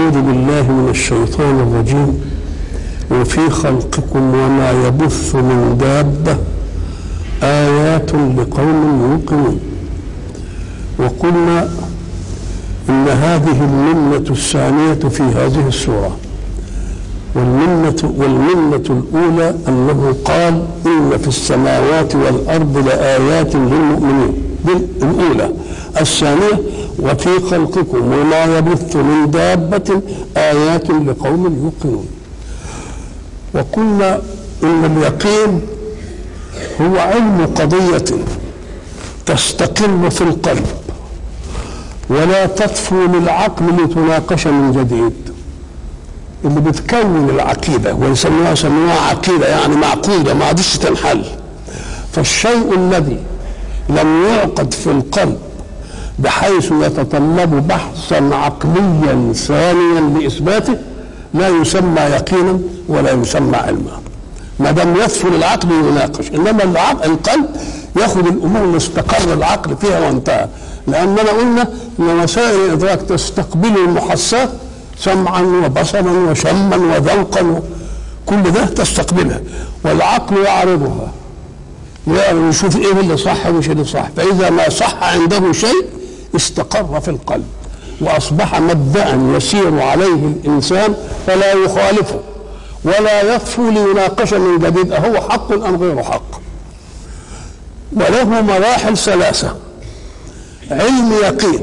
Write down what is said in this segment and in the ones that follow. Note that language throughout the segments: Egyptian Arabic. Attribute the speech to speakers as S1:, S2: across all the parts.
S1: أعوذ بالله من الشيطان الرجيم وفي خلقكم وما يبث من دابة آيات لقوم يوقنون وقلنا إن هذه المنة الثانية في هذه السورة والمنة والمنة الأولى أنه قال إن في السماوات والأرض لآيات للمؤمنين الأولى الثانية وفي خلقكم وما يبث من دابة آيات لقوم يوقنون وقلنا إن اليقين هو علم قضية تستقر في القلب ولا تطفو للعقل لتناقش من جديد اللي بتكون العقيدة ويسموها سموها عقيدة يعني معقودة ما عادش تنحل فالشيء الذي لم يعقد في القلب بحيث يتطلب بحثا عقليا ثانيا لإثباته لا يسمى يقينا ولا يسمى علما ما دام يدخل العقل يناقش انما العقل القلب ياخذ الامور اللي استقر العقل فيها وانتهى لاننا قلنا ان وسائل الادراك تستقبل المحسات سمعا وبصرا وشما وذوقا كل ده تستقبلها والعقل يعرضها يعني يشوف ايه اللي صح ومش اللي صح فاذا ما صح عنده شيء استقر في القلب واصبح مبدا يسير عليه الانسان فلا يخالفه ولا يطفو ليناقش من جديد أهو حق أم غير حق وله مراحل ثلاثة علم يقين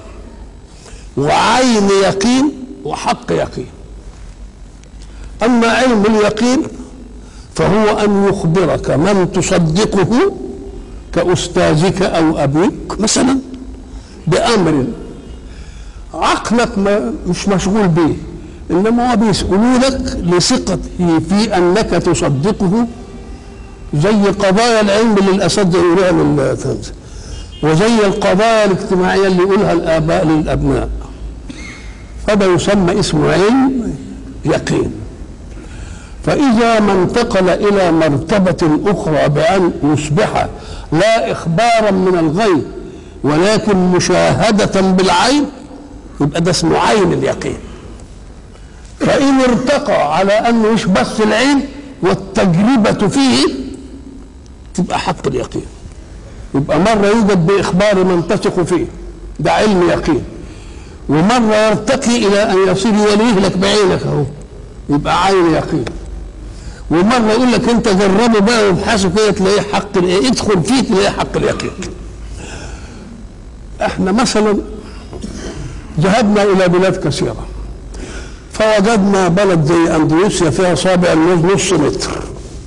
S1: وعين يقين وحق يقين أما علم اليقين فهو أن يخبرك من تصدقه كأستاذك أو أبيك مثلا بأمر عقلك ما مش مشغول به انما هو بيسالوا لك لثقته في انك تصدقه زي قضايا العلم اللي الاساتذه يقولوها للتلامذه وزي القضايا الاجتماعيه اللي يقولها الاباء للابناء فده يسمى اسمه علم يقين فإذا ما انتقل إلى مرتبة أخرى بأن يصبح لا إخبارا من الغيب ولكن مشاهدة بالعين يبقى ده اسمه عين اليقين فإن ارتقى على أنه مش بس العين والتجربة فيه تبقى حق اليقين يبقى مرة يوجد بإخبار من تثق فيه ده علم يقين ومرة يرتقي إلى أن يصير يوليه لك بعينك أهو يبقى عين يقين ومرة يقول لك أنت جربه بقى وابحثه كده تلاقيه حق الإيه ادخل فيه تلاقيه حق اليقين احنا مثلا ذهبنا إلى بلاد كثيرة فوجدنا بلد زي اندونيسيا فيها صابع الموز نص متر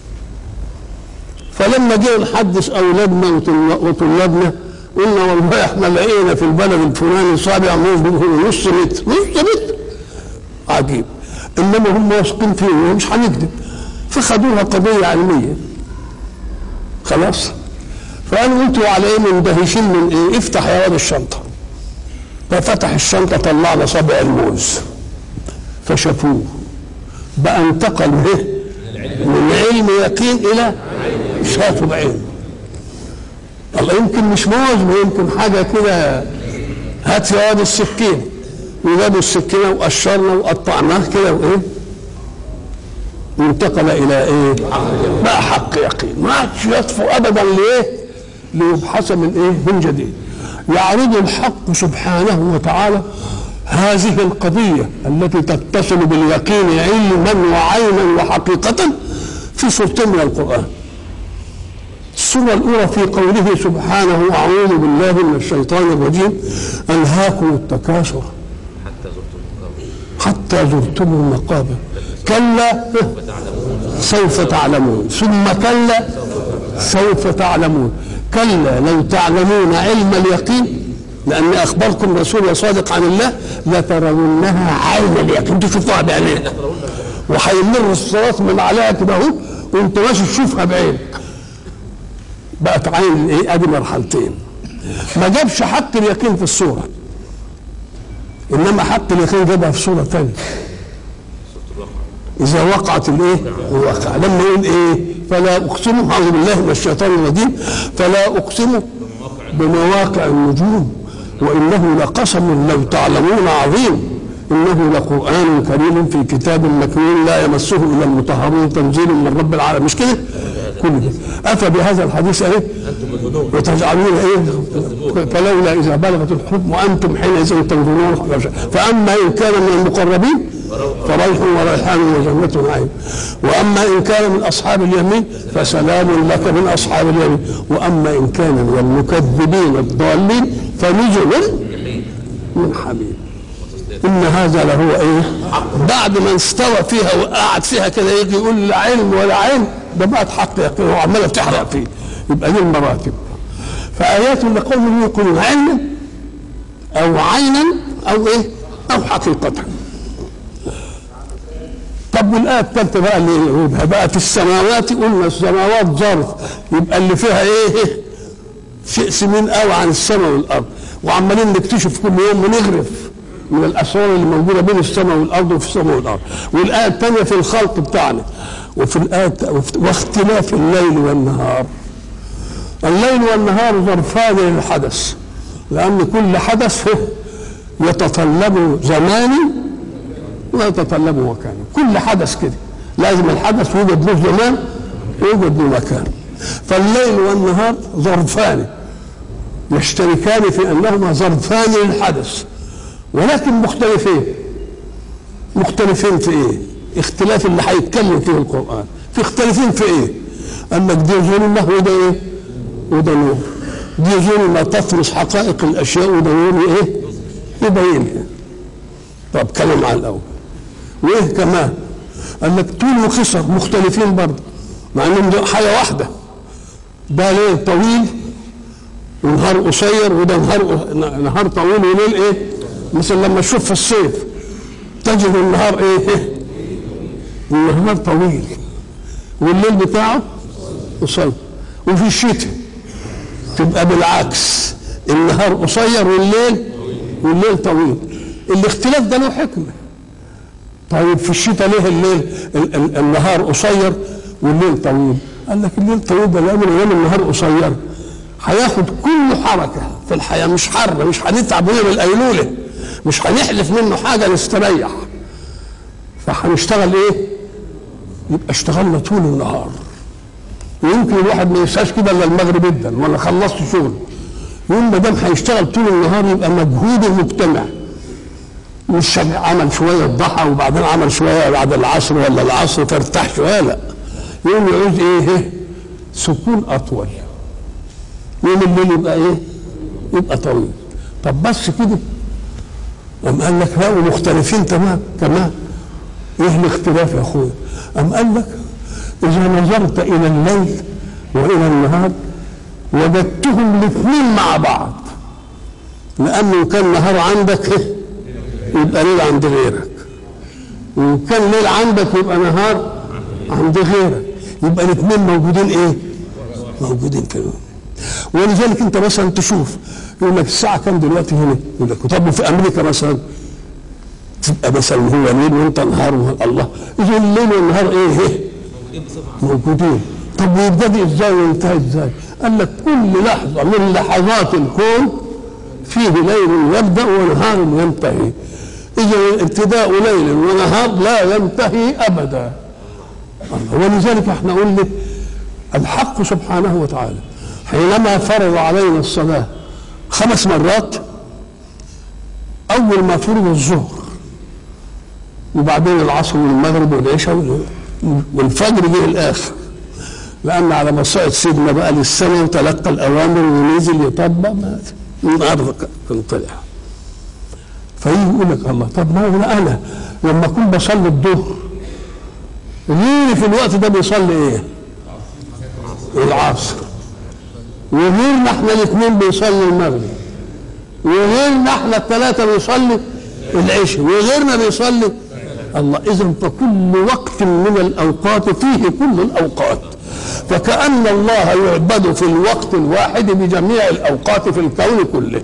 S1: فلما جينا نحدث اولادنا وطلابنا قلنا والله احنا لقينا في البلد الفلاني صابع موز نص متر نص متر عجيب انما هم واثقين فيه ومش هنكذب فخدوها قضيه علميه خلاص فقالوا انتوا على ايه مندهشين من ايه افتح يا واد الشنطه ففتح الشنطه طلعنا صابع الموز فشافوه بقى انتقل به من علم يقين الى شافوا بعين الله يمكن مش موز ويمكن حاجه كده هات يا واد السكين وجابوا السكينه وقشرنا وقطعناه كده وايه انتقل الى ايه بقى حق يقين ما عادش يطفو ابدا ليه ليبحث من ايه من جديد يعرض الحق سبحانه وتعالى هذه القضية التي تتصل باليقين علما وعينا وحقيقة في سورتين من القرآن السورة الأولى في قوله سبحانه أعوذ بالله من الشيطان الرجيم ألهاكم التكاثر حتى زرتم المقابر كلا سوف تعلمون ثم كلا سوف تعلمون كلا لو تعلمون علم اليقين لأن أخبركم رسول صادق عن الله لترونها عين اليقين تشوفوها بعينيك وهيمر الصراط من عليها كده اهو وانت ماشي تشوفها بعينك بقت عين ايه ادي مرحلتين ما جابش حق اليقين في الصوره انما حق اليقين جابها في صوره ثانيه اذا وقعت الايه الواقع لما يقول ايه فلا اقسم اعوذ بالله من الشيطان الرجيم فلا اقسم بمواقع النجوم وانه لقسم لو تعلمون عظيم انه لقران كريم في كتاب مكنون لا يمسه الا المطهرون تنزيل من رب العالمين مش كده؟ كل ده افبهذا الحديث ايه؟ وتجعلون ايه؟ فلولا اذا بلغت الحكم وانتم حينئذ تنظرون فاما ان كان من المقربين فروح وريحان وجنة نعيم واما ان كان من اصحاب اليمين فسلام لك من اصحاب اليمين واما ان كان من المكذبين الضالين فنزل من حميم ان هذا لهو ايه بعد ما استوى فيها وقعد فيها كده يجي يقول لا علم ولا عين ده بقت حق يقين وعماله بتحرق فيه يبقى دي المراتب فايات لقوم يوقنون علما او عينا او ايه او حقيقه طب والايه الثالثه بقى اللي يبقى بقى في السماوات قلنا السماوات ظرف يبقى اللي فيها ايه شيء سمين قوي عن السماء والارض وعمالين نكتشف كل يوم ونغرف من الاسرار اللي موجوده بين السماء والارض وفي السماء والارض والايه الثانيه في الخلق بتاعنا وفي الايه واختلاف الليل والنهار الليل والنهار ظرفان للحدث لان كل حدث يتطلب زمان ويتطلب مكان كل حدث كده لازم الحدث يوجد له زمان ويوجد له مكان فالليل والنهار ظرفان يشتركان في انهما ظرفان للحدث ولكن مختلفين مختلفين في ايه اختلاف اللي هيتكلم فيه القران في اختلافين في ايه قال لك دي ظلمه وده ايه وده نور دي ظلمه تفرس حقائق الاشياء وده نور ايه يبينها طب كلام على الاول وايه كمان قال لك طول وقصر مختلفين برضه مع انهم حاجه واحده ده ليل طويل ونهار قصير وده نهار نهار طويل وليل ايه مثلا لما تشوف في الصيف تجد النهار ايه النهار طويل والليل بتاعه قصير وفي الشتاء تبقى بالعكس النهار قصير والليل والليل طويل الاختلاف ده له حكمه طيب في الشتاء ليه الليل ال- ال- النهار قصير والليل طويل قال لك الليل طويل ده لان ايام النهار قصير هياخد كل حركه في الحياه مش حر مش هنتعب من الايلوله مش هنحلف منه حاجه نستريح فهنشتغل ايه؟ يبقى اشتغلنا طول النهار ويمكن الواحد ما ينساش كده الا المغرب جدا ولا خلصت شغل يقول ما دام هيشتغل طول النهار يبقى مجهود المجتمع مش عمل شويه الضحى وبعدين عمل شويه بعد العصر ولا العصر فارتاح شويه لا يوم يعوز ايه سكون اطول يوم الليل يبقى ايه يبقى طويل طب بس كده أم قال لك لا ومختلفين تمام كمان ايه الاختلاف يا اخويا أم قال لك اذا نظرت الى الليل والى النهار وجدتهم الاثنين مع بعض لانه كان نهار عندك إيه؟ يبقى ليل عند غيرك وإن كان ليل عندك يبقى نهار عند غيرك يبقى الاثنين موجودين ايه؟ موجودين في اليوم ولذلك انت مثلا تشوف يقول لك الساعه كام دلوقتي هنا؟ يقول لك طب في امريكا مثلا تبقى مثلا هو ليل وانت نهار وهو الله اذا الليل والنهار ايه؟ ايه؟ موجودين طب ويبتدي ازاي وينتهي ازاي؟ قال لك كل لحظه من لحظات الكون فيه ليل يبدا ونهار ينتهي اذا ابتداء ليل ونهار لا ينتهي ابدا ولذلك احنا قلنا الحق سبحانه وتعالى حينما فرض علينا الصلاه خمس مرات اول ما فرض الظهر وبعدين العصر والمغرب والعشاء والفجر جه الاخر لان على ما صعد سيدنا بقى للسنه وتلقى الاوامر ونزل يطبق ما النهارده كان طلع فيجي يقول لك الله طب ما هو انا لما اكون بصلي الظهر غيري في الوقت ده بيصلي ايه؟ العصر وغيرنا احنا الاثنين بيصلي المغرب وغيرنا احنا الثلاثه بيصلي العشاء وغيرنا بيصلي الله اذا فكل وقت من الاوقات فيه كل الاوقات فكأن الله يعبد في الوقت الواحد بجميع الأوقات في الكون كله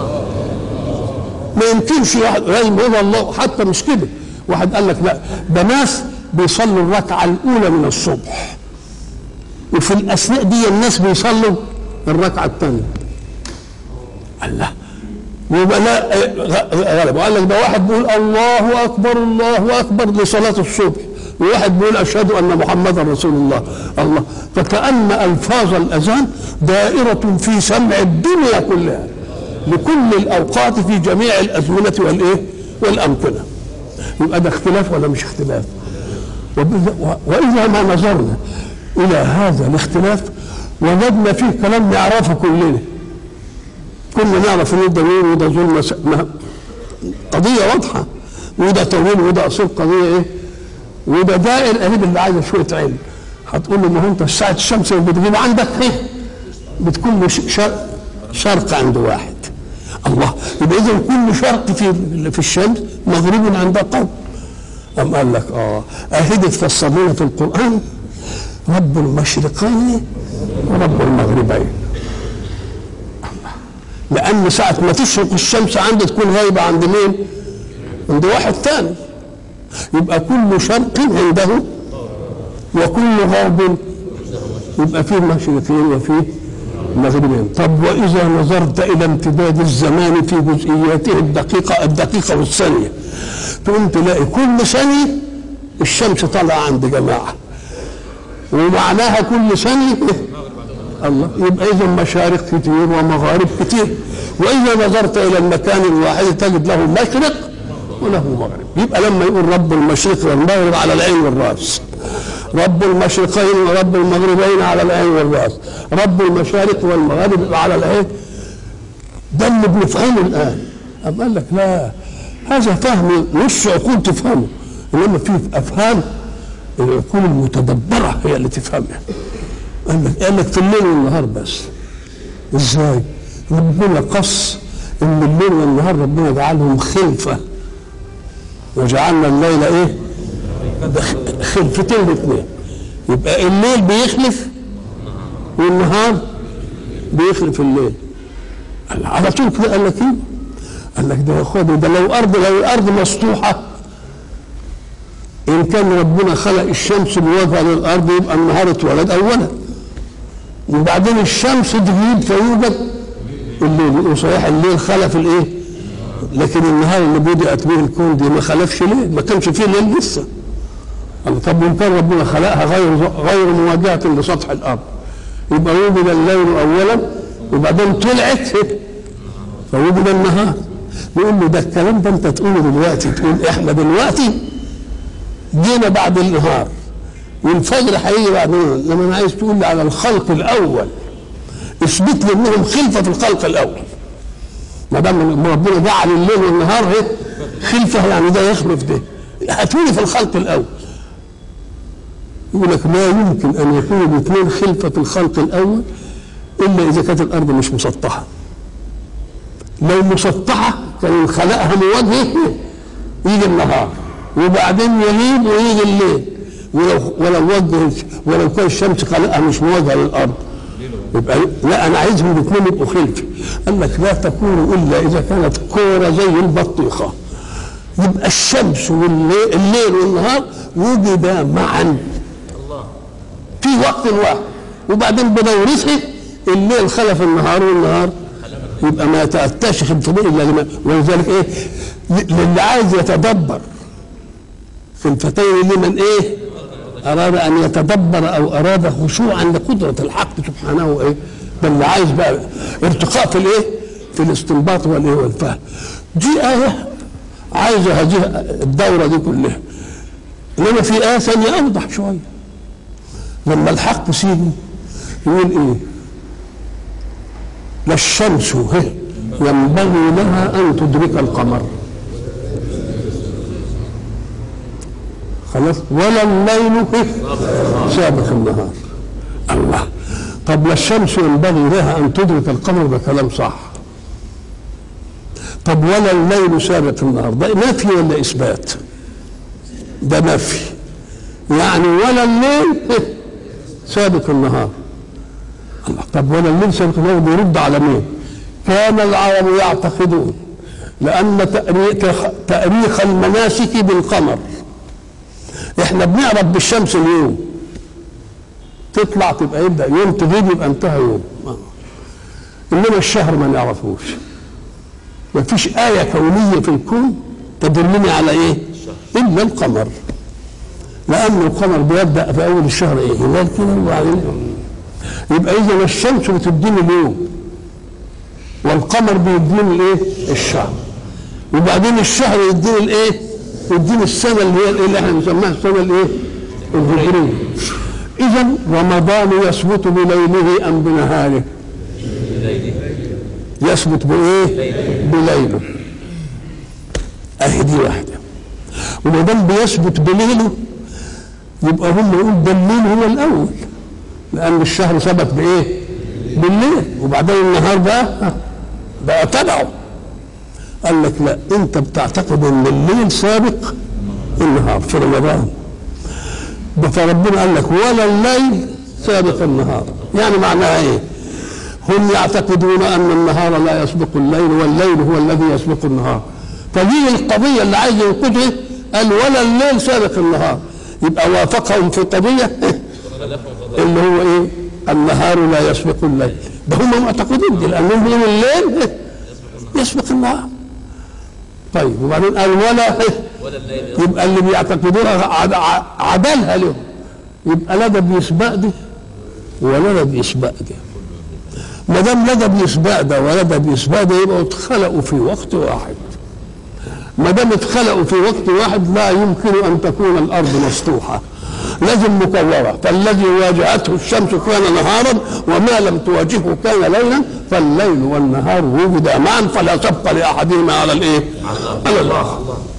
S1: ما يمكنش واحد لازم يقول الله حتى مش كده واحد قال لك لا ده ناس بيصلوا الركعة الأولى من الصبح وفي الأثناء دي الناس بيصلوا الركعة الثانية الله يبقى لا غ- غلب وقال لك ده واحد بيقول الله اكبر الله اكبر لصلاه الصبح وواحد بيقول اشهد ان محمدا رسول الله الله فكأن الفاظ الاذان دائره في سمع الدنيا كلها لكل الاوقات في جميع الازمنه والايه والامكنه يبقى ده اختلاف ولا مش اختلاف وبذ- واذا ما نظرنا الى هذا الاختلاف وجدنا فيه كلام نعرفه كلنا كنا نعرف ان ده نور وده ظلمه س- ما- قضيه واضحه وده طويل وده قصير قضيه ايه وده دائر قريب اللي عايزه شويه علم هتقول له ما هو انت ساعه الشمس اللي بتغيب عندك ايه بتكون ش- شرق, شرق عند واحد الله يبقى اذا كل شرق في في الشمس مغرب عند قوم أم قال لك اه اهدت فسرونا في القران رب المشرقين ورب المغربين لان ساعه ما تشرق الشمس عندي تكون غايبه عند مين عند واحد ثاني يبقى كل شرق عنده وكل غرب يبقى فيه مشرقين وفيه مغربين طب واذا نظرت الى امتداد الزمان في جزئياته الدقيقه الدقيقه والثانيه تقوم تلاقي كل ثانيه الشمس طالعه عند جماعه ومعناها كل ثانيه الله يبقى اذا مشارق كتير ومغارب كتير واذا نظرت الى المكان الواحد تجد له مشرق وله مغرب يبقى لما يقول رب المشرق والمغرب على العين والراس رب المشرقين ورب المغربين على العين والراس رب المشارق والمغارب على العين ده اللي بنفهمه الان أم قال لك لا هذا فهم نص عقول تفهمه انما في افهام العقول المتدبره هي اللي تفهمها قال لك قال لك في الليل والنهار بس ازاي ربنا قص ان الليل والنهار ربنا جعلهم خلفه وجعلنا الليل ايه بخ- خلفتين الاثنين يبقى الليل بيخلف والنهار بيخلف الليل قال على طول كده قال لك ايه قال لك ده يا اخويا ده لو ارض لو الارض مسطوحه ان كان ربنا خلق الشمس بوجه للارض يبقى النهار اتولد اولا وبعدين الشمس تغيب فيوجد الليل يقول صحيح الليل خلف الايه لكن النهار اللي بدأت به الكون دي ما خلفش ليل ما كانش فيه ليل لسه قال طب وان كان ربنا خلقها غير غير مواجهة لسطح الارض يبقى وجد الليل اولا وبعدين طلعت فوجد النهار يقول له ده الكلام ده انت تقوله دلوقتي تقول احنا دلوقتي جينا بعد النهار والفجر هيجي بعد النهار لما انا عايز تقول لي على الخلق الاول اثبت لي انهم خلفه في الخلق الاول ما دام ربنا جعل الليل والنهار ايه خلفه يعني ده يخلف ده هاتولي في الخلق الاول يقول لك ما يمكن ان يكون الاثنين خلفه في الخلق الاول الا اذا كانت الارض مش مسطحه لو مسطحه كان خلقها مواجهه يجي النهار وبعدين يغيب ويجي الليل ولو ولو وجه ولو كان الشمس خلقها مش مواجهه للارض يبقى لا انا عايزهم الاثنين يبقوا خلفي قال لك لا تكون الا اذا كانت كوره زي البطيخه يبقى الشمس والليل الليل والنهار وجدا معا في وقت واحد وبعدين بدورته الليل خلف النهار والنهار يبقى ما يتأتاش خلفته الا لما ولذلك ايه للي عايز يتدبر خلفتين لمن ايه اراد ان يتدبر او اراد خشوعا لقدره الحق سبحانه ايه ده اللي عايز بقى ارتقاء في الايه في الاستنباط والايه والفهم دي ايه عايزه هذه الدوره دي كلها انما في ايه ثانيه اوضح شويه لما الحق سيدي يقول ايه لا الشمس هي ينبغي لها ان تدرك القمر خلاص ولا الليل هي سابق النهار الله طب لا الشمس ينبغي لها ان تدرك القمر ده كلام صح طب ولا الليل سابق النهار ده نفي ولا اثبات ده نفي يعني ولا الليل سابق النهار الله طب ولا الليل سابق النهار بيرد على مين كان العرب يعتقدون لان تأريخ, تأريخ المناسك بالقمر احنا بنعرف بالشمس اليوم تطلع تبقى يبدا يوم تغيب يبقى انتهى يوم انما الشهر ما نعرفوش ما فيش آية كونية في الكون تدلني على إيه؟ إلا القمر لأن القمر بيبدأ في أول الشهر إيه؟ هلال كده وبعدين يبقى إذا الشمس بتديني اليوم والقمر بيديني الإيه؟ الشهر وبعدين الشهر يديني الإيه؟ يديني السنة اللي هي اللي احنا بنسميها السنة الإيه؟ الهجرية إذا رمضان يثبت بليله أم بنهاره؟ يثبت بايه؟ بليله اهي دي واحده وما دام بيثبت بليله يبقى هم يقول ده الليل هو الاول لان الشهر ثبت بايه؟ بالليل وبعدين النهار بقى بقى تبعه قال لك لا انت بتعتقد ان الليل سابق النهار في رمضان فربنا قال لك ولا الليل سابق النهار يعني معناها ايه؟ هم يعتقدون ان النهار لا يسبق الليل والليل هو الذي يسبق النهار فدي القضيه اللي عايز ينقذها قال ولا الليل سابق النهار يبقى وافقهم في قضيه اللي هو ايه النهار لا يسبق الليل ده هم معتقدين دي لانهم بيقولوا الليل يسبق النهار طيب وبعدين قال ولا يبقى اللي بيعتقدونها عدلها لهم يبقى لا ده بيسبق دي ولا ده بيسبق دي ما دام لا ده بيسبق ده ولا ده بيسبق ده يبقوا اتخلقوا في وقت واحد ما دام اتخلقوا في وقت واحد لا يمكن ان تكون الارض مسطوحه لازم مكوره فالذي واجهته الشمس كان نهارا وما لم تواجهه كان ليلا فالليل والنهار وجدا معا فلا سبق لاحدهما على الايه؟ على الاخر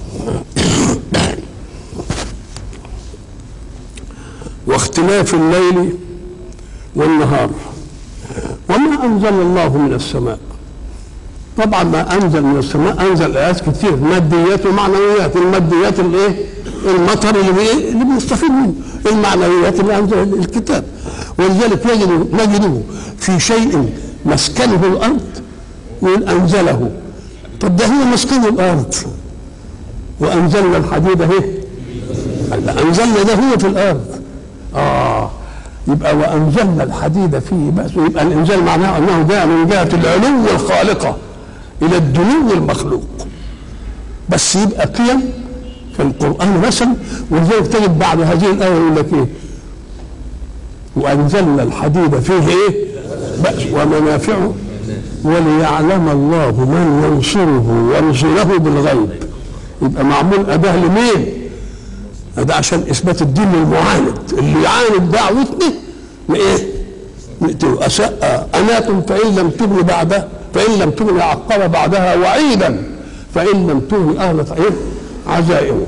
S1: واختلاف الليل والنهار وما انزل الله من السماء طبعا ما انزل من السماء انزل ايات كتير ماديات ومعنويات الماديات الايه المطر اللي بي... اللي بنستفيد منه المعنويات اللي انزل الكتاب ولذلك نجد نجده في شيء مسكنه الارض يقول انزله طب ده هو مسكن الارض وانزلنا الحديد اهي انزلنا ده هو في الارض اه يبقى وانزلنا الحديد فيه بأس يبقى الانزال معناه انه جاء من جهه العلو الخالقه الى الدنو المخلوق بس يبقى قيم في القران مثلا ولذلك تجد بعد هذه الايه يقول لك ايه وانزلنا الحديد فيه ايه بأس ومنافعه وليعلم الله من ينصره ورسله بالغيب يبقى معمول اداه لمين؟ ده عشان اثبات الدين للمعاند اللي يعاند دعوتنا ايه؟ نقتله أساء أنات فإن لم تغن بعدها فإن لم تغن عقب بعدها وعيدا فإن لم تغن أهل إيه؟ عزائم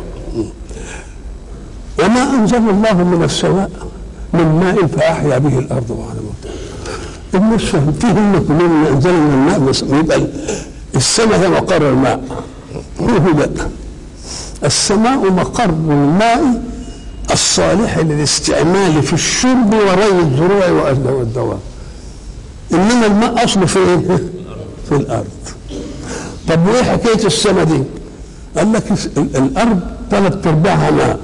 S1: وما أنزل الله من السماء من ماء فأحيا به الأرض بعد موتها الناس فهمتهم كلهم أنزل من الماء بس يبقى السماء هي مقر الماء هو ده السماء مقر الماء الصالح للاستعمال في الشرب وري الزروع والدواب انما الماء اصله في ايه؟ في الارض طب وايه حكايه السماء دي؟ قال لك الارض ثلاث ارباعها ماء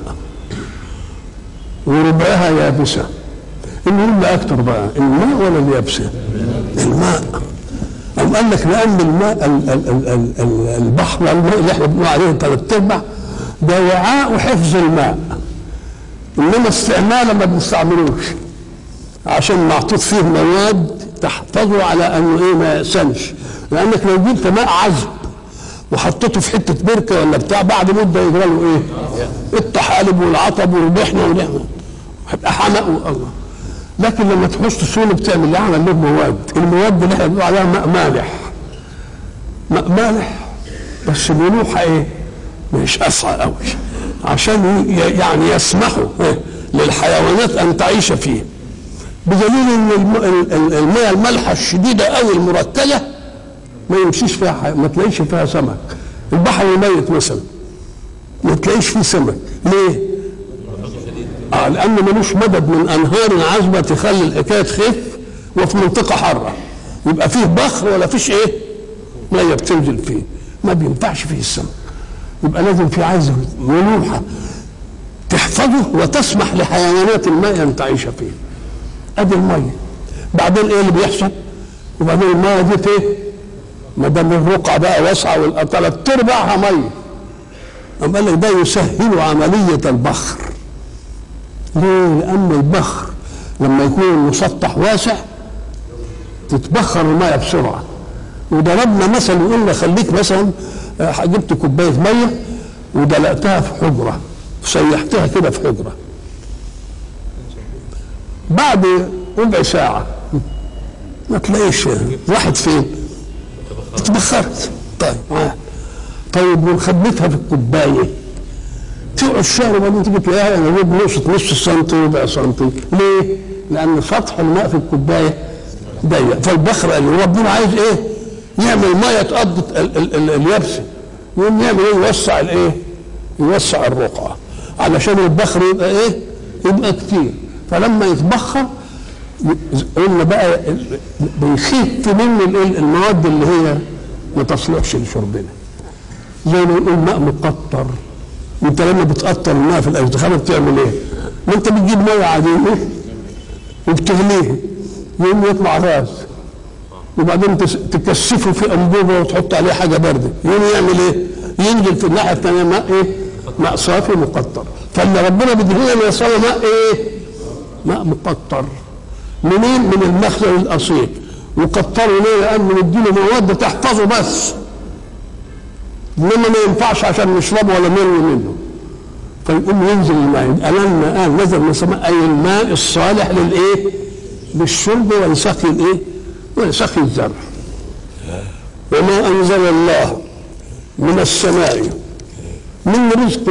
S1: وربعها يابسه المهم اللي اكتر بقى الماء ولا اليابسه؟ الماء أم قال لك لأن الماء ال ال ال ال ال البحر الماء اللي احنا بنقول عليه ثلاث ارباع ده وعاء حفظ الماء انما استعماله ما بنستعملوش عشان محطوط فيه مواد تحفظه على انه ايه ما يأسنش لانك لو جبت ماء عذب وحطيته في حته بركه ولا بتاع بعد مده يجرى له ايه؟ الطحالب والعطب والبحنه واللحمه هيبقى حمق الله لكن لما تحط سولة بتعمل ايه؟ عمل له مواد المواد اللي احنا بنقول عليها ماء مالح ماء مالح بس ملوحه ايه؟ مش اسعى قوي عشان يعني يسمحوا للحيوانات ان تعيش فيه بدليل ان المياه المالحه الشديده قوي المركزه ما يمشيش فيها حي... ما تلاقيش فيها سمك البحر الميت مثلا ما تلاقيش فيه سمك ليه؟ اه لانه ملوش مدد من انهار عذبه تخلي الحكايه تخف وفي منطقه حاره يبقى فيه بخر ولا فيش ايه؟ ميه بتنزل فيه ما بينفعش فيه السمك يبقى لازم في عايز ملوحه تحفظه وتسمح لحيوانات الماء ان تعيش فيه ادي الميه بعدين ايه اللي بيحصل وبعدين الميه دي ايه ما دام الرقعة بقى واسعة والثلاث ارباعها مية أم قال لك ده يسهل عملية البخر ليه؟ لأن البخر لما يكون المسطح واسع تتبخر المية بسرعة وضربنا مثل وقلنا خليك مثلا آه، جبت كوباية مية ودلقتها في حجرة سيحتها كده في حجرة بعد ربع ساعة ما تلاقيش راحت فين؟ اتبخرت طيب آه. طيب وخدتها في الكوباية تقعد شهر وبعدين تيجي تلاقيها انا اجيب نقصة نص سنتي وربع سنتي ليه؟ لأن سطح الماء في الكوباية ضيق فالبخر قال له ربنا عايز ايه؟ يعمل ميه تقضي ال- ال- ال- اليابسه يقوم يعمل ايه؟ يوسع الايه؟ يوسع الرقعه علشان البخر يبقى ايه؟ يبقى كتير فلما يتبخر ي- قلنا بقى ال- بيخف منه الايه؟ المواد اللي هي ما تصلحش لشربنا زي ما نقول ماء مقطر انت لما بتقطر الماء في الازخانه بتعمل ايه؟ ما انت بتجيب ميه عاديه وبتغليه يقوم يطلع غاز وبعدين تس- تكثفه في انبوبه وتحط عليه حاجه بارده يقوم يعمل ايه؟ ينزل في الناحيه الثانيه ماء ايه؟ ماء صافي مقطر فاللي ربنا بيدينا من يصل ماء ايه؟ ماء مقطر منين؟ من المخزن الاصيل وقطره ليه؟ لانه مديله مواد تحفظه بس انما ما ينفعش عشان نشربه ولا نروي منه فيقوم ينزل الماء ألنا قال نزل من السماء أي الماء الصالح للإيه؟ للشرب ولسقي الإيه؟ ولسقي الزرع وما أنزل الله من السماء من رزق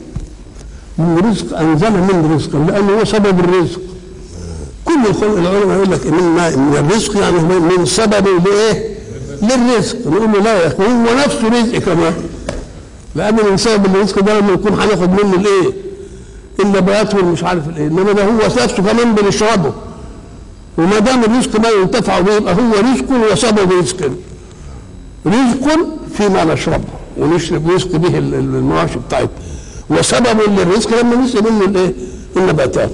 S1: من رزق أنزل من رزق لأنه هو سبب الرزق كل الخلق العلماء يقول لك من ما من الرزق يعني هو من سبب لايه؟ للرزق نقول له لا يا اخي هو نفسه رزق كمان لان من سبب الرزق ده لما يكون هناخد منه الايه؟ النبات والمش عارف الايه انما ده هو نفسه كمان بنشربه وما دام الرزق ما ينتفع به يبقى هو رزق وسبب رزق رزق فيما نشربه ونشرب رزق به ال- ال- المواشي بتاعتنا وسبب للرزق لما نسقي منه الايه؟ النباتات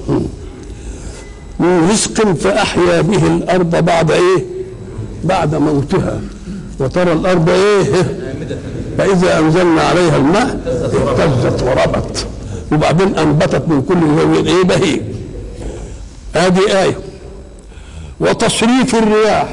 S1: من رزق فأحيا به الأرض بعد إيه؟ بعد موتها وترى الأرض إيه؟ فإذا أنزلنا عليها الماء اهتزت وربت وبعدين أنبتت من كل زوج إيه بهيج هذه آية وتصريف الرياح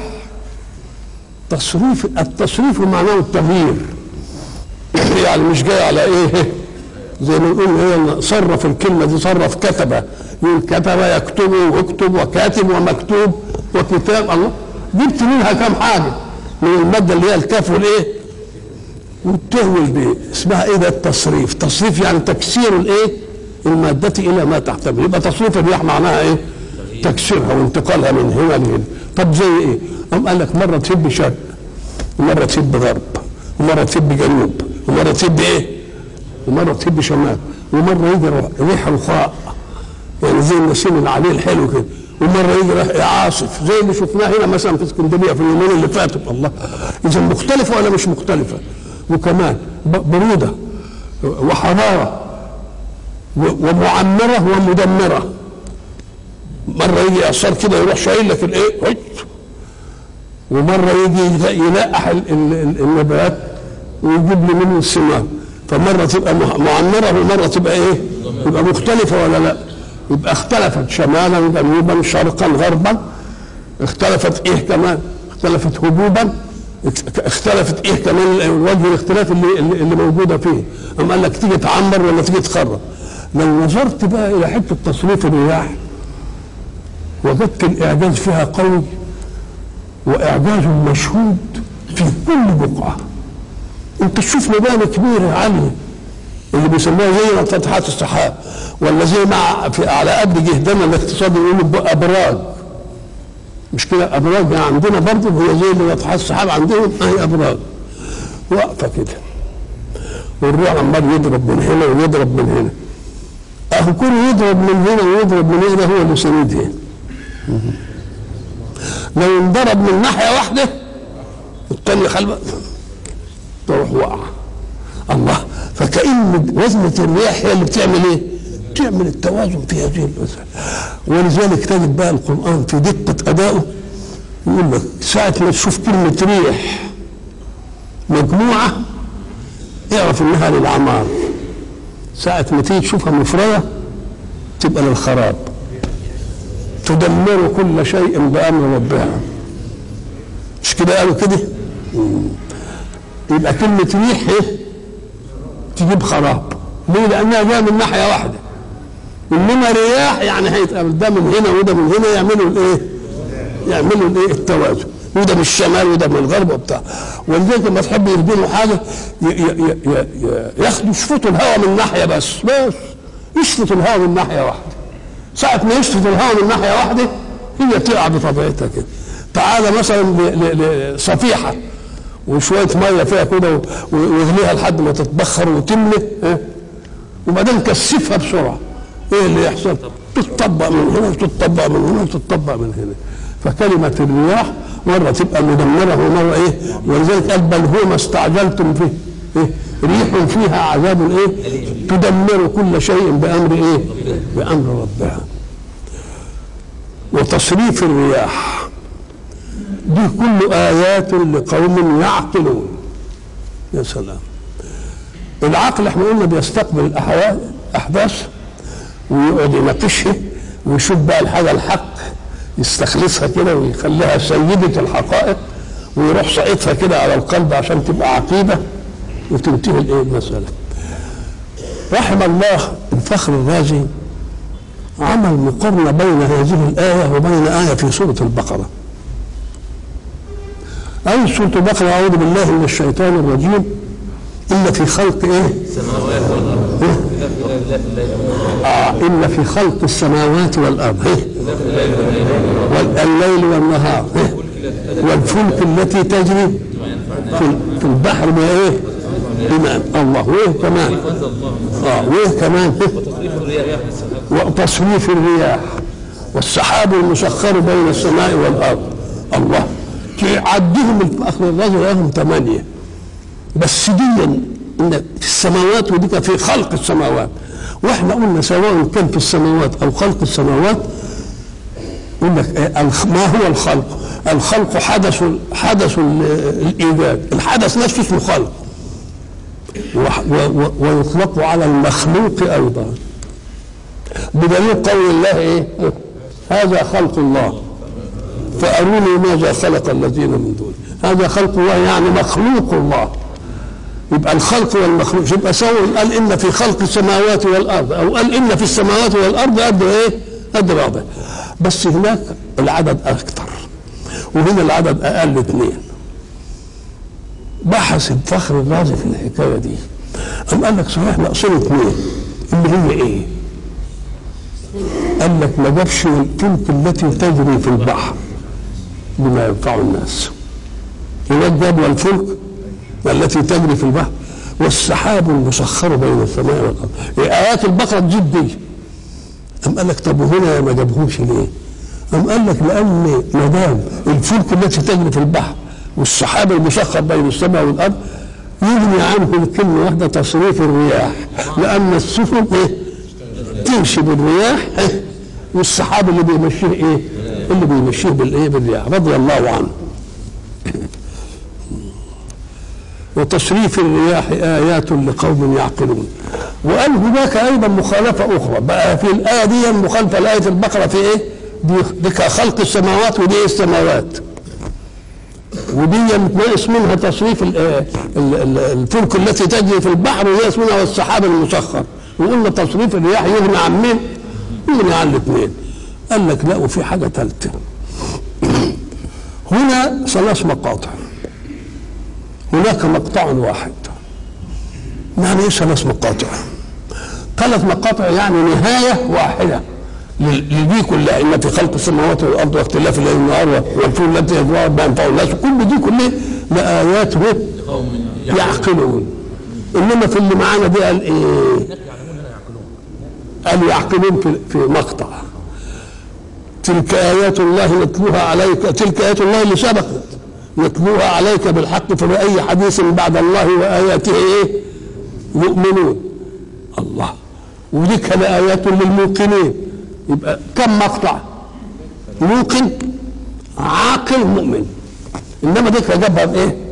S1: تصريف التصريف معناه التغيير يعني مش جاي على ايه زي ما نقول هي صرف الكلمه دي صرف كتب يقول كتب يكتب واكتب وكاتب ومكتوب وكتاب الله جبت منها كم حاجه من الماده اللي هي الكاف والايه والته والبي اسمها ايه ده التصريف تصريف يعني تكسير الايه المادة إلى ما تحتمل يبقى تصريف الرياح معناها إيه؟ تكسيرها وانتقالها من هنا لهنا طب زي إيه؟ قام قال لك مرة تهب شرق ومرة تهب غرب ومرة تهب جنوب ومرة تهب إيه؟ ومرة تهب شمال ومرة يجي ريح رخاء يعني زي النسيم اللي عليه الحلو كده ومرة يجي ريح عاصف زي اللي شفناه هنا مثلا في اسكندرية في اليومين اللي فاتوا الله إذا مختلفة ولا مش مختلفة؟ وكمان ب- برودة وحرارة و- ومعمرة ومدمرة مرة يجي إعصار كده يروح شايل لك الإيه؟ هيت. ومرة يجي يلقح ال- ال- ال- النبات ويجيب لي منه الثمار فمرة تبقى مع- معمرة ومرة تبقى إيه؟ يبقى مختلفة ولا لا؟ يبقى اختلفت شمالا جنوبا شرقا غربا اختلفت ايه كمان؟ اختلفت هبوبا اخ- اختلفت ايه كمان وجه الاختلاف اللي, اللي اللي موجوده فيه اما قال لك تيجي تعمر ولا تيجي تخرب لو نظرت بقى الى حته تصريف الرياح وجدت الاعجاز فيها قوي واعجاز مشهود في كل بقعه انت تشوف مباني كبيره عاليه اللي بيسموها زي ناطحات السحاب ولا زي مع في على قد جهدنا الاقتصادي يقولوا ابراج مش كده ابراج يعني عندنا برضه هي زي اللي ناطحات السحاب عندهم هي ابراج واقفه كده والريح عمال يضرب من هنا ويضرب من هنا اهو كله يضرب من هنا ويضرب من هنا هو اللي سندها لو انضرب من ناحيه واحده الثاني خلبه تروح واقعه الله فكأن وزنة الرياح هي اللي بتعمل ايه؟ بتعمل التوازن في هذه المسألة ولذلك تجد بقى القرآن في دقة أدائه يقول لك ساعة ما تشوف كلمة ريح مجموعة اعرف انها للعمار ساعة ما تيجي تشوفها مفردة تبقى للخراب تدمر كل شيء بأمر ربها مش كده قالوا كده يبقى كلمة ريح ايه تجيب خراب ليه لأنها جاية من ناحية واحدة إنما رياح يعني هيتقابل ده من هنا وده من هنا يعملوا الإيه؟ يعملوا الإيه؟ التوازن وده من الشمال وده من الغرب وبتاع ولذلك لما تحب يخدموا حاجة ي- ي- ي- ي- ياخدوا يشفطوا الهواء من ناحية بس بس يشفطوا الهواء من ناحية واحدة ساعة ما يشفط الهواء من ناحية واحدة هي تقع بطبيعتها كده تعالى مثلا ل- ل- لصفيحة وشوية مية فيها كده و- ويغليها لحد ما تتبخر وتملي إيه؟ وبعدين كثفها بسرعة ايه اللي يحصل؟ تتطبق من هنا وتتطبق من هنا وتتطبق من هنا فكلمة الرياح مرة تبقى مدمرة ومرة ايه ولذلك قال بل هو ما استعجلتم فيه إيه؟ ريح فيها عذاب ايه تدمر كل شيء بأمر ايه بأمر ربها وتصريف الرياح دي كل آيات لقوم يعقلون يا سلام العقل احنا قلنا بيستقبل الأحوال أحداث ويقعد يناقشها ويشوف بقى الحاجة الحق يستخلصها كده ويخليها سيدة الحقائق ويروح ساقطها كده على القلب عشان تبقى عقيدة وتنتهي الايه المسألة رحم الله الفخر الرازي عمل مقارنة بين هذه الآية وبين آية في سورة البقرة أي سورة البقرة أعوذ بالله من الشيطان الرجيم إلا في خلق إيه؟
S2: السماوات والارض
S1: إيه؟
S2: لا لا
S1: آه إلا في خلق السماوات والأرض إيه؟ والليل والنهار إيه؟ والفلك التي تجري في, في البحر بإيه؟ بما الله وإيه كمان؟
S2: انزل الله
S1: آه وإيه كمان؟ إيه؟
S2: تصريف الرياح السحاب
S1: وتصريف الرياح والسحاب المسخر بين السماء والارض الله عدهم الاخر الرجل لهم ثمانيه بس دي ان في السماوات وديك في خلق السماوات واحنا قلنا سواء كان في السماوات او خلق السماوات يقول لك إيه الخ- ما هو الخلق؟ الخلق حدث حدث ال- الايجاد، الحدث نفسه اسمه خلق وح- و- و- ويطلق على المخلوق ايضا بدليل قول الله ايه هذا خلق الله فاروني ماذا خلق الذين من دونه هذا خلق الله يعني مخلوق الله يبقى الخلق والمخلوق يبقى سووا قال ان في خلق السماوات والارض او قال ان في السماوات والارض قد ايه قد بعض بس هناك العدد اكثر وهنا العدد اقل اثنين بحث الفخر الرازي في الحكايه دي قام قال لك صحيح ناقصين اثنين اللي هي ايه؟ قال لك ما جابش الفلك التي تجري في البحر بما ينفع الناس هناك جاب والفلك التي تجري في البحر والسحاب المسخر بين السماء والارض إيه ايات البقره تجيب دي أم قال لك طب وهنا ما جابهمش ليه؟ أم قال لك لأن ما دام الفلك التي تجري في البحر والسحاب المسخر بين السماء والأرض يغني عنه الكلمة واحدة تصريف الرياح لأن السفن إيه؟ تمشي بالرياح إيه؟ والسحاب اللي بيمشيه إيه؟ اللي بيمشيه بالإيه؟ بالرياح رضي الله عنه وتصريف الرياح آيات لقوم يعقلون وقال هناك أيضا مخالفة أخرى بقى في الآية دي مخالفة لآية البقرة في إيه؟ دي دي خلق السماوات ودي إيه السماوات ودي ناقص منها تصريف ال- ال- ال- الفلك التي تجري في البحر وناقص منها والسحاب المسخر وقلنا تصريف الرياح يغني عن مين؟ يغني عن الاثنين قال لك لا وفي حاجة ثالثة هنا ثلاث مقاطع هناك مقطع واحد يعني ايه ثلاث مقاطع ثلاث مقاطع يعني نهاية واحدة لل- لدي كلها إن في خلق السماوات والأرض واختلاف الليل والنهار والفول التي يجمع ما ينفع الناس كل دي كلها لآيات إيه؟
S2: قوم
S1: يعقلون إنما في اللي معانا دي قال إيه؟ قال يعقلون في, في مقطع تلك آيات الله نتلوها عليك تلك آيات الله اللي سبقت نتلوها عليك بالحق فبأي حديث بعد الله وآياته إيه؟ يؤمنون الله ودي كان آيات للموقنين يبقى كم مقطع؟ موقن عاقل مؤمن إنما دي جابها بإيه؟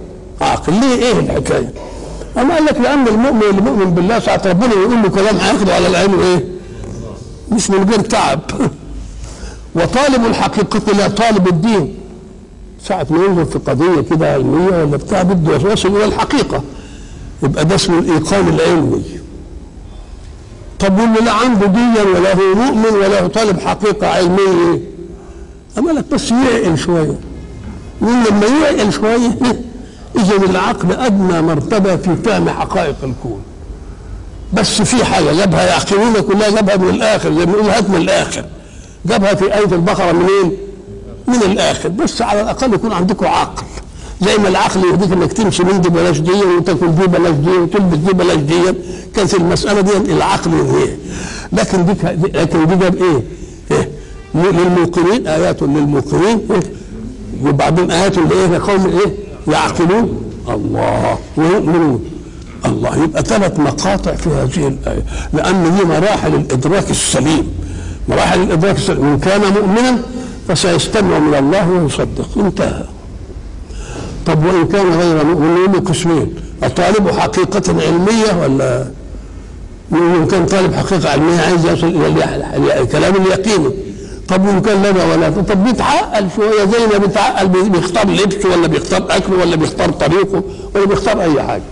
S1: عاقل ليه ايه الحكايه؟ أما قال لك لأن المؤمن اللي مؤمن بالله ساعة ربنا يقول له كلام هياخده على العين ايه؟ مش من غير تعب وطالب الحقيقة لا طالب الدين ساعة ما ينظر في قضية كده علمية ولا بتاع بده يصل إلى الحقيقة يبقى ده اسمه الإيقان العلمي طب واللي لا عنده ديا ولا هو مؤمن ولا هو طالب حقيقة علمية أما لك بس يعقل شوية يقول لما يعقل شوية إذا العقل أدنى مرتبة في فهم حقائق الكون بس في حاجة جابها يعقلون كلها جابها من الآخر زي ما يقول هات من الآخر جابها في آية البقرة منين؟ من الآخر بس على الأقل يكون عندكم عقل زي ما العقل يهديك انك تمشي من دي بلاش دي وتاكل دي بلاش دي وتلبس دي بلاش دي كانت المساله دي العقل ينهيها لكن دي لكن دي جاب ايه؟ إيه؟ للموقنين ايات للموقنين إيه؟ وبعدين ايات لايه؟ لقوم ايه؟ يعقلون الله ويؤمنون الله يبقى ثلاث مقاطع في هذه الايه لان دي مراحل الادراك السليم مراحل الادراك السليم ان كان مؤمنا فسيستمع من الله ويصدق انتهى طب وان كان غير مؤمن له قسمين الطالب حقيقة علمية ولا وان كان طالب حقيقة علمية عايز يصل الى الكلام اليقيني طب وان كان لا ولا طب بيتعقل شوية زي ما بيتعقل بيختار لبسه ولا بيختار اكله ولا بيختار طريقه ولا بيختار اي حاجة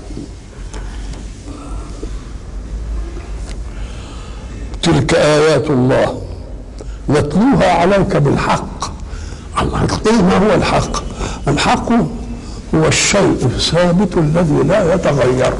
S1: تلك آيات الله نتلوها عليك بالحق الله قيل ما هو الحق الحق هو الشيء الثابت الذي لا يتغير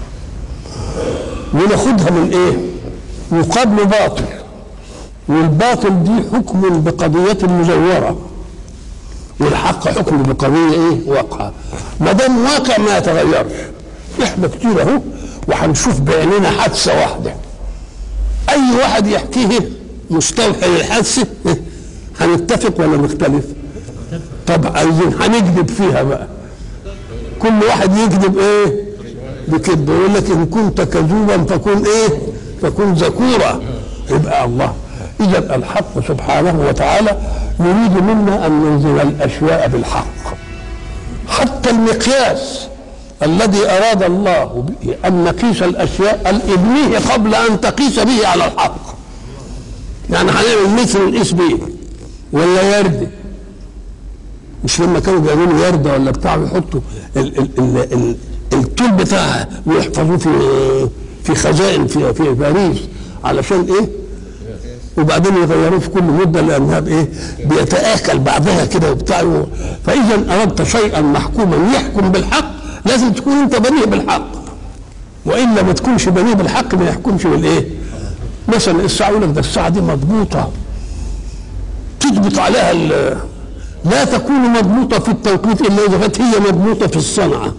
S1: وناخدها من ايه يقابل باطل والباطل دي حكم بقضية مزورة والحق حكم بقضية ايه واقعة ما دام واقع ما يتغيرش احنا كتير اهو وهنشوف بعيننا حادثة واحدة اي واحد يحكيه مستوحي للحادثة هنتفق ولا نختلف طب عايزين هنكذب فيها بقى كل واحد يكذب ايه بكذب يقول لك ان كنت كذوبا فكن ايه فكن ذكورا يبقى الله اذا الحق سبحانه وتعالى يريد منا ان ننزل الاشياء بالحق حتى المقياس الذي اراد الله ان نقيس الاشياء الابنيه قبل ان تقيس به على الحق يعني هنعمل مثل نقيس بيه ولا يرد مش لما كانوا بيعملوا يردة ولا بتاع يحطوا ال ال ال ال الطول بتاعها ويحفظوه في في خزائن في في باريس علشان ايه؟ وبعدين يغيروه في كل مده لانها بايه؟ بيتاكل بعضها كده وبتاع فاذا اردت شيئا محكوما يحكم بالحق لازم تكون انت بنيه بالحق والا ما تكونش بنيه بالحق ما يحكمش بالايه؟ مثلا الساعه يقول لك ده الساعه دي مضبوطه تضبط عليها لا تكون مضبوطة في التوقيت إلا إذا كانت هي مضبوطة في الصنعة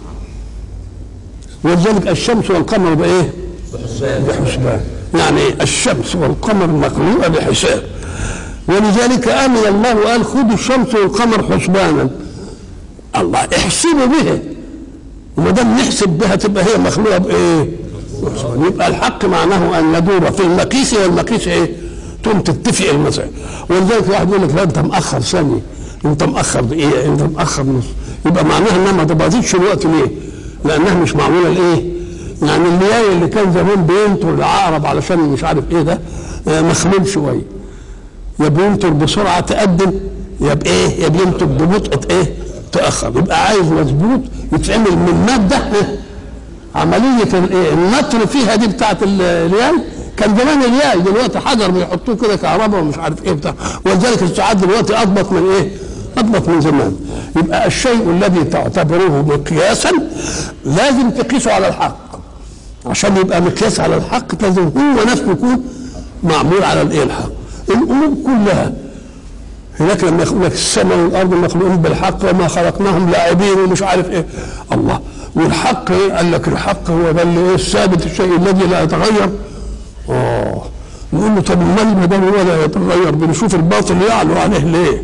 S1: ولذلك الشمس والقمر بإيه؟ بحسبان يعني الشمس والقمر مخلوقة بحساب ولذلك آمن الله وقال خذوا الشمس والقمر حسبانا الله احسبوا بها وما دام نحسب بها تبقى هي مخلوقة بإيه؟ يبقى الحق معناه أن ندور في المقيس والمقيس إيه؟ تقوم تتفق المسائل ولذلك واحد يقول لك لا أنت مأخر ثانية انت مأخر دقيقة انت مأخر نص يبقى معناها انها ما تبادلش الوقت ليه؟ لانها مش معمولة لايه؟ يعني اللياي اللي كان زمان بينطر العقرب علشان مش عارف ايه ده مخمول شوية يا بينطر بسرعة تقدم يا بايه؟ يا بينطر ببطء ايه؟ تأخر يبقى عايز مظبوط يتعمل من مادة عملية الايه؟ النطر فيها دي بتاعت الياي كان زمان الياي دلوقتي حجر بيحطوه كده كهرباء ومش عارف ايه بتاع ولذلك الساعات دلوقتي اضبط من ايه؟ اضبط من زمان يبقى الشيء الذي تعتبره مقياسا لازم تقيسه على الحق عشان يبقى مقياس على الحق لازم هو نفسه يكون معمول على الايه الحق الامور كلها هناك لما يقول لك السماء والارض مخلوقين بالحق وما خلقناهم لاعبين ومش عارف ايه الله والحق ايه قال لك الحق هو ده اللي ايه الثابت الشيء الذي لا يتغير اه نقول له طب امال ما دام هو لا يتغير بنشوف الباطل يعلو عليه ليه؟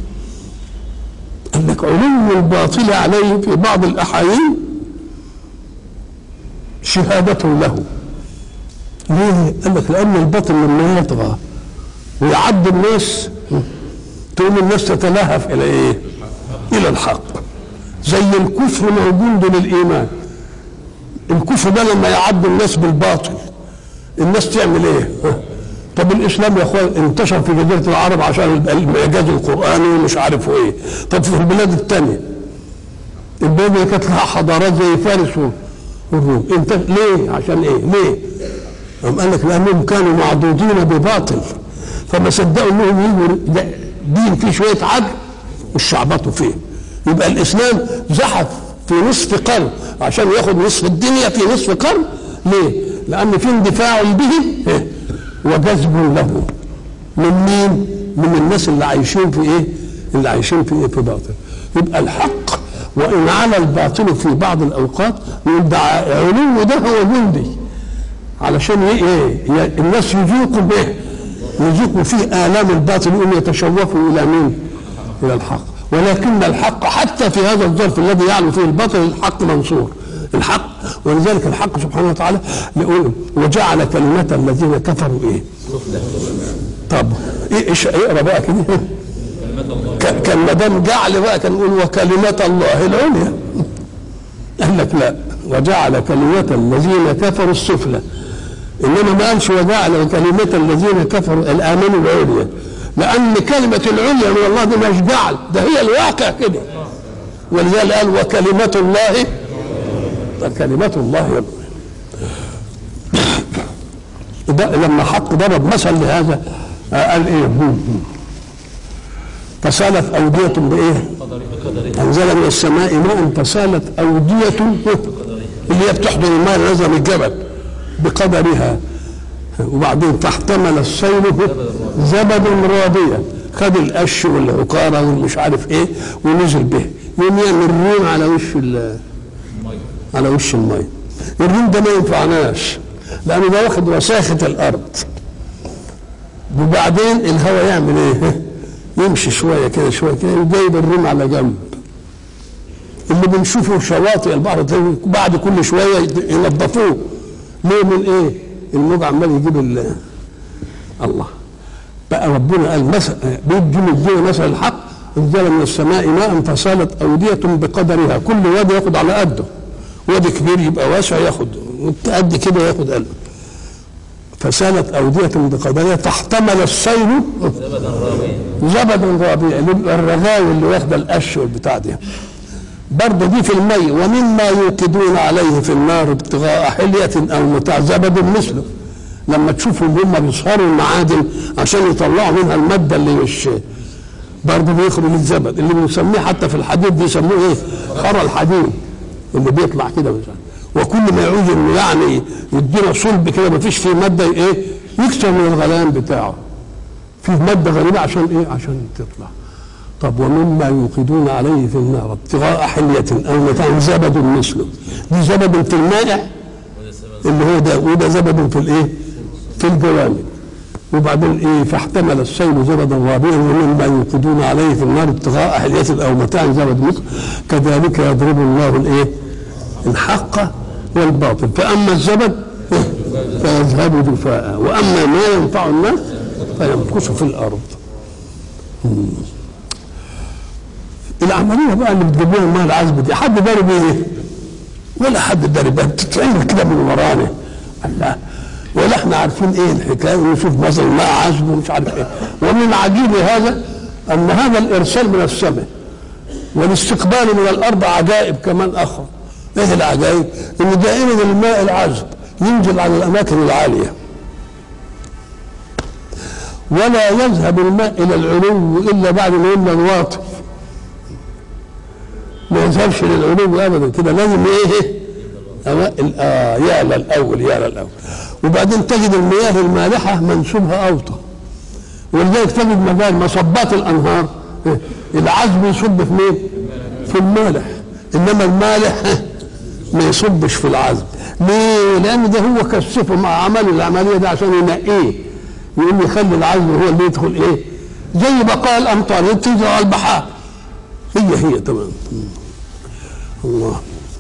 S1: قال لك علو الباطل عليه في بعض الاحايين شهادة له ليه؟ قال لك لأن الباطل لما يطغى ويعد الناس تقوم الناس تتلهف إلى إيه؟ إلى الحق زي الكفر موجود للايمان الكفر ده لما يعد الناس بالباطل الناس تعمل ايه؟ ها؟ طب الاسلام يا اخوان انتشر في جزيره العرب عشان الاعجاز القراني ومش عارف ايه طب في البلاد الثانيه البلاد اللي كانت لها حضارات زي فارس والروم انت ليه؟ عشان ايه؟ ليه؟ قام قال لك لانهم كانوا معضوضين بباطل فما صدقوا انهم يجوا ده دين فيه شويه عدل والشعبطوا فيه يبقى الاسلام زحف في نصف قرن عشان ياخد نصف الدنيا في نصف قرن ليه؟ لان في اندفاع به إيه؟ وجذب له من مين؟ من الناس اللي عايشين في ايه؟ اللي عايشين في ايه؟ في باطل يبقى الحق وان على الباطل في بعض الاوقات يبقى علو ده هو جندي علشان ايه ايه الناس يذوقوا به يذوقوا فيه الام الباطل يقوم يتشوفوا الى مين؟ الى الحق ولكن الحق حتى في هذا الظرف الذي يعلو فيه الباطل الحق منصور الحق ولذلك الحق سبحانه وتعالى يقول وجعل كلمة الذين كفروا ايه؟ طب ايه ايش اقرا بقى كده ك- كان ما دام جعل بقى كان يقول وكلمة الله العليا قال لك لا وجعل كلمة الذين كفروا السفلى انما ما قالش وجعل كلمة الذين كفروا الامن العليا لان كلمة العليا من الله دي مش جعل ده هي الواقع كده ولذلك قال وكلمة الله كلمة الله يبقى. ده لما حط ضرب مثل لهذا آه، قال ايه فسالت أودية بإيه؟ أنزل من السماء ماء فسالت أودية اللي هي بتحضر الماء اللي نزل من الجبل بقدرها وبعدين فاحتمل السيل زبد رابيا خد القش والعكارة والمش عارف ايه ونزل به يوم يعمل الريم على وش ال- على وش الماء الريم ده ما ينفعناش لأنه ده واخد وساخة الأرض وبعدين الهواء يعمل ايه؟ يمشي شويه كده شويه كده وجايب الريم على جنب اللي بنشوفه شواطئ البحر تلاقي بعد كل شويه ينظفوه ليه من ايه؟ الموج عمال يجيب ال- الله بقى ربنا قال مثل بيدي مدينا مثل الحق انزل من السماء ماء فصالت اوديه بقدرها كل وادي ياخد على قده وادي كبير يبقى واسع ياخد قد كده ياخد قلب فسالت أودية بقدرها فاحتمل السيل
S2: زبدا رابيا
S1: زبد رابيا اللي بيبقى الرغاوي اللي واخده القش والبتاع دي برضه دي في المي ومما يوقدون عليه في النار ابتغاء حلية أو متاع زبد مثله لما تشوفوا ان هم بيصهروا المعادن عشان يطلعوا منها المادة اللي مش برضه بيخرج الزبد اللي بنسميه حتى في الحديد بيسموه ايه؟ خرى الحديد اللي بيطلع كده مثلا وكل ما يعوز انه يعني يدينا صلب كده ما فيش فيه ماده ايه؟ يكسر من الغليان بتاعه فيه ماده غريبه عشان ايه؟ عشان تطلع طب ومما يوقدون عليه في النار ابتغاء حلية أو متاع زبد مثله دي زبد في المائع اللي هو ده وده زبد في الايه؟ في الجوامد وبعدين ايه فاحتمل السيل زبدا رابيا ومما يوقدون عليه في النار ابتغاء حلية او متاع زبد مثله كذلك يضرب الله الايه؟ الحق والباطل فاما الزبد فيذهب جفاء واما ما ينفع الناس فيمكث في الارض مم. العمليه بقى اللي بتجيب لنا الماء العذب دي حد داري بيه ولا حد داري بيه بتتعمل كده من ورانا الله ولا احنا عارفين ايه الحكايه ونشوف مثلا ماء عذب ومش عارف ايه ومن العجيب هذا ان هذا الارسال من السماء والاستقبال من الارض عجائب كمان اخرى ايه العجائب ان دائما الماء العذب ينزل على الاماكن العاليه ولا يذهب الماء الى العلو الا بعد ما يملى الواطي ما يذهبش للعلو ابدا كده لازم ايه أوائل آه يعلى الاول يعلى الاول وبعدين تجد المياه المالحه منسوبها اوطى ولذلك تجد مجال مصبات الانهار إيه؟ العذب يصب في مين؟ في المالح انما المالح إيه؟ ما يصبش في العذب ليه؟ لان ده هو كثفه مع عمل العمليه دي عشان ينقيه يقوم يخلي العذب هو اللي يدخل ايه؟ زي بقاء الامطار اللي بتنزل على البحار هي هي تمام الله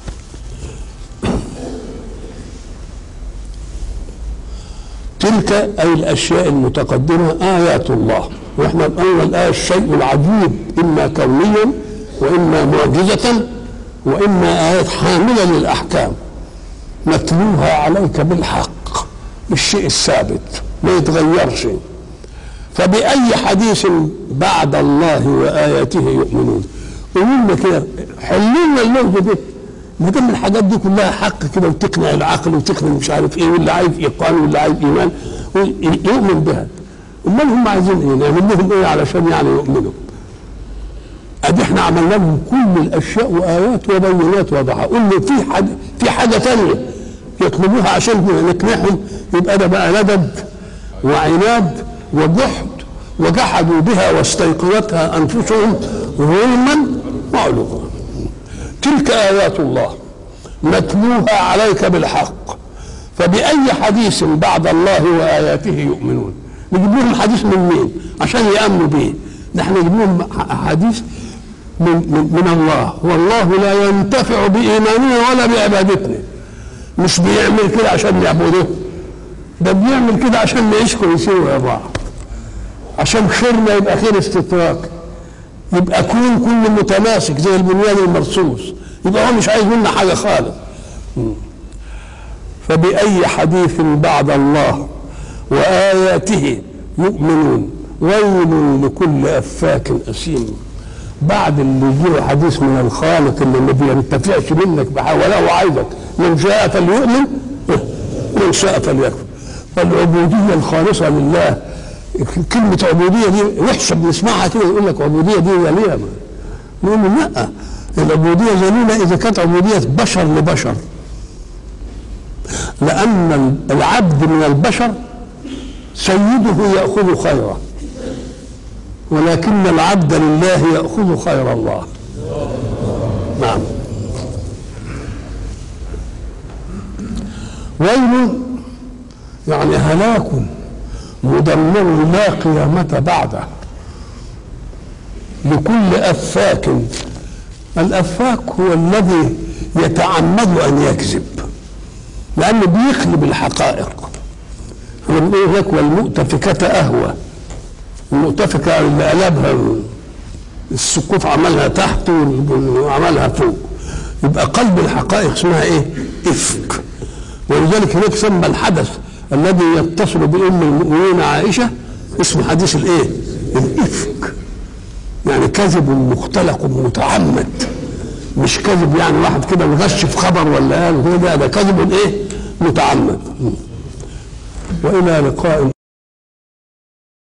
S1: تلك أي الأشياء المتقدمة آيات الله وإحنا قلنا الآية الشيء العجيب إما كونيا وإما معجزة وإما آيات حاملة للأحكام نتلوها عليك بالحق بالشيء الثابت ما يتغيرش فبأي حديث بعد الله وآياته يؤمنون قولوا لنا كده حلوا لنا اللغز ده ما دام الحاجات دي كلها حق كده وتقنع العقل وتقنع مش عارف ايه واللي عايز ايقان واللي عايز ايمان يؤمن بها امال هم عايزين ايه؟ نعمل لهم ايه علشان يعني يؤمنوا؟ ادي احنا عملنا لهم كل الاشياء وايات وبينات واضحه قول له في حاجه في حاجه ثانيه يطلبوها عشان نقنعهم يبقى ده بقى ندب وعناد وجحد وجحدوا بها واستيقنتها انفسهم ظلما وعلوا تلك ايات الله نتلوها عليك بالحق فباي حديث بعد الله واياته يؤمنون نجيب لهم حديث من مين عشان يامنوا به نحن نجيب لهم حديث من, من, من الله والله لا ينتفع بايماننا ولا بعبادتنا مش بيعمل كده عشان نعبده ده بيعمل كده عشان نعيش كويسين يا بعض عشان خيرنا يبقى خير استطراق يبقى كون كل متماسك زي البنيان المرصوص يبقى هو مش عايز منا حاجه خالص فبأي حديث بعد الله وآياته يؤمنون ويل لكل أفاك أثيم بعد اللي يجيله حديث من الخالق اللي ما بينتفعش منك بحاجه ولا عايزك من شاء فليؤمن من شاء فليكفر فالعبوديه الخالصه لله كلمه عبوديه دي وحشه بنسمعها كده يقول لك عبوديه دي ذليله نقول له لا العبوديه ذليله اذا كانت عبوديه بشر لبشر لان العبد من البشر سيده ياخذ خيره ولكن العبد لله ياخذ خير الله نعم ويل يعني هلاك مدمر لا قيامة بعده لكل أفاك الأفاك هو الذي يتعمد أن يكذب لأنه بيقلب الحقائق بنقول لك والمؤتفكة أهوى المؤتفكة اللي قلبها السقوف عملها تحت وعملها فوق يبقى قلب الحقائق اسمها ايه؟ افك ولذلك هناك سمى الحدث الذي يتصل بام المؤمنين عائشه اسمه حديث الايه؟ الافك يعني كذب مختلق متعمد مش كذب يعني واحد كده مغش في خبر ولا قال هو ده ده كذب ايه؟ متعمد والى لقاء